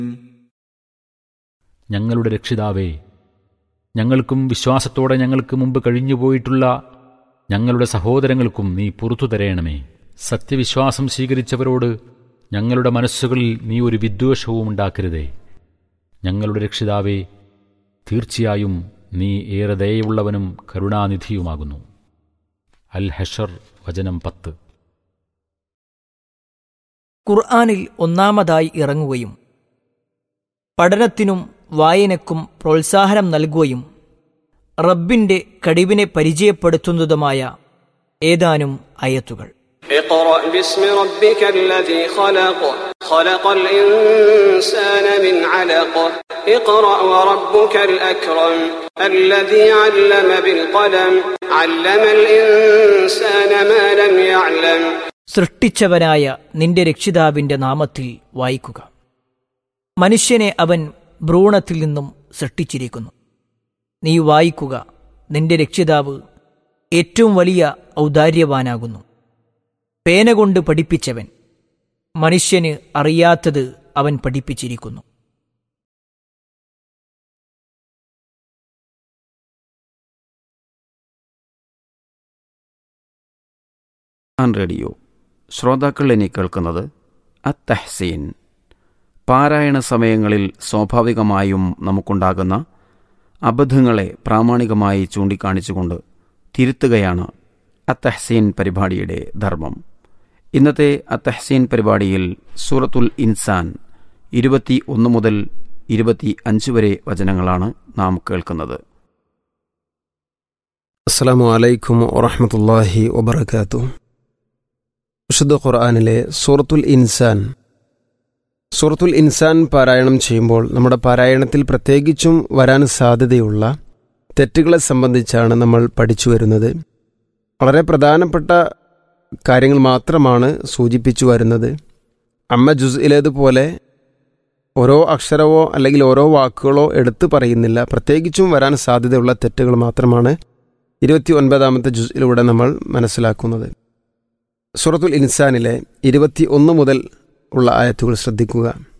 ഞങ്ങളുടെ രക്ഷിതാവേ ഞങ്ങൾക്കും വിശ്വാസത്തോടെ ഞങ്ങൾക്ക് മുമ്പ് കഴിഞ്ഞുപോയിട്ടുള്ള ഞങ്ങളുടെ സഹോദരങ്ങൾക്കും നീ പുറത്തു തരയണമേ സത്യവിശ്വാസം സ്വീകരിച്ചവരോട് ഞങ്ങളുടെ മനസ്സുകളിൽ നീ ഒരു വിദ്വേഷവും ഉണ്ടാക്കരുതേ ഞങ്ങളുടെ രക്ഷിതാവേ തീർച്ചയായും നീ ഏറെ ദയയുള്ളവനും കരുണാനിധിയുമാകുന്നു അൽ ഹഷർ വചനം പത്ത് ഖുർആാനിൽ ഒന്നാമതായി ഇറങ്ങുകയും പഠനത്തിനും വായനക്കും പ്രോത്സാഹനം നൽകുകയും റബ്ബിന്റെ കഴിവിനെ പരിചയപ്പെടുത്തുന്നതുമായ ഏതാനും അയത്തുകൾ اقرأ باسم ربك الذي خلق خلق الإنسان من علق اقرأ وربك الأكرم الذي علم بالقلم علم الإنسان ما لم يعلم സൃഷ്ടിച്ചവനായ നിന്റെ രക്ഷിതാവിന്റെ നാമത്തിൽ വായിക്കുക മനുഷ്യനെ അവൻ ഭ്രൂണത്തിൽ നിന്നും സൃഷ്ടിച്ചിരിക്കുന്നു നീ വായിക്കുക നിന്റെ രക്ഷിതാവ് ഏറ്റവും വലിയ ഔദാര്യവാനാകുന്നു പേന കൊണ്ട് പഠിപ്പിച്ചവൻ മനുഷ്യന് അറിയാത്തത് അവൻ പഠിപ്പിച്ചിരിക്കുന്നു ആൻ റേഡിയോ ശ്രോതാക്കൾ ഇനി കേൾക്കുന്നത് അത്തഹ്സീൻ പാരായണ സമയങ്ങളിൽ സ്വാഭാവികമായും നമുക്കുണ്ടാകുന്ന അബദ്ധങ്ങളെ പ്രാമാണികമായി ചൂണ്ടിക്കാണിച്ചുകൊണ്ട് തിരുത്തുകയാണ് അത്തഹ്സീൻ പരിപാടിയുടെ ധർമ്മം ഇന്നത്തെ അത്തഹ്സീൻ പരിപാടിയിൽ സൂറത്തുൽ ഇൻസാൻ ഇരുപത്തി ഒന്ന് മുതൽ ഇരുപത്തി അഞ്ച് വരെ വചനങ്ങളാണ് നാം കേൾക്കുന്നത് അസ്സാം വലൈക്കും വറഹമത്തല്ലാഹി വബർക്കാത്തു വിശുദ്ധ ഖുർആാനിലെ സൂറത്തുൽ ഇൻസാൻ സൂറത്തുൽ ഇൻസാൻ പാരായണം ചെയ്യുമ്പോൾ നമ്മുടെ പാരായണത്തിൽ പ്രത്യേകിച്ചും വരാൻ സാധ്യതയുള്ള തെറ്റുകളെ സംബന്ധിച്ചാണ് നമ്മൾ പഠിച്ചു വരുന്നത് വളരെ പ്രധാനപ്പെട്ട കാര്യങ്ങൾ മാത്രമാണ് സൂചിപ്പിച്ചു വരുന്നത് അമ്മ ജുസ്ഇലേതുപോലെ ഓരോ അക്ഷരവോ അല്ലെങ്കിൽ ഓരോ വാക്കുകളോ എടുത്തു പറയുന്നില്ല പ്രത്യേകിച്ചും വരാൻ സാധ്യതയുള്ള തെറ്റുകൾ മാത്രമാണ് ഇരുപത്തി ഒൻപതാമത്തെ ജുസിലൂടെ നമ്മൾ മനസ്സിലാക്കുന്നത് സൂറത്തുൽ ഇൻസാനിലെ ഇരുപത്തി ഒന്ന് മുതൽ ഉള്ള ആയത്തുകൾ ശ്രദ്ധിക്കുക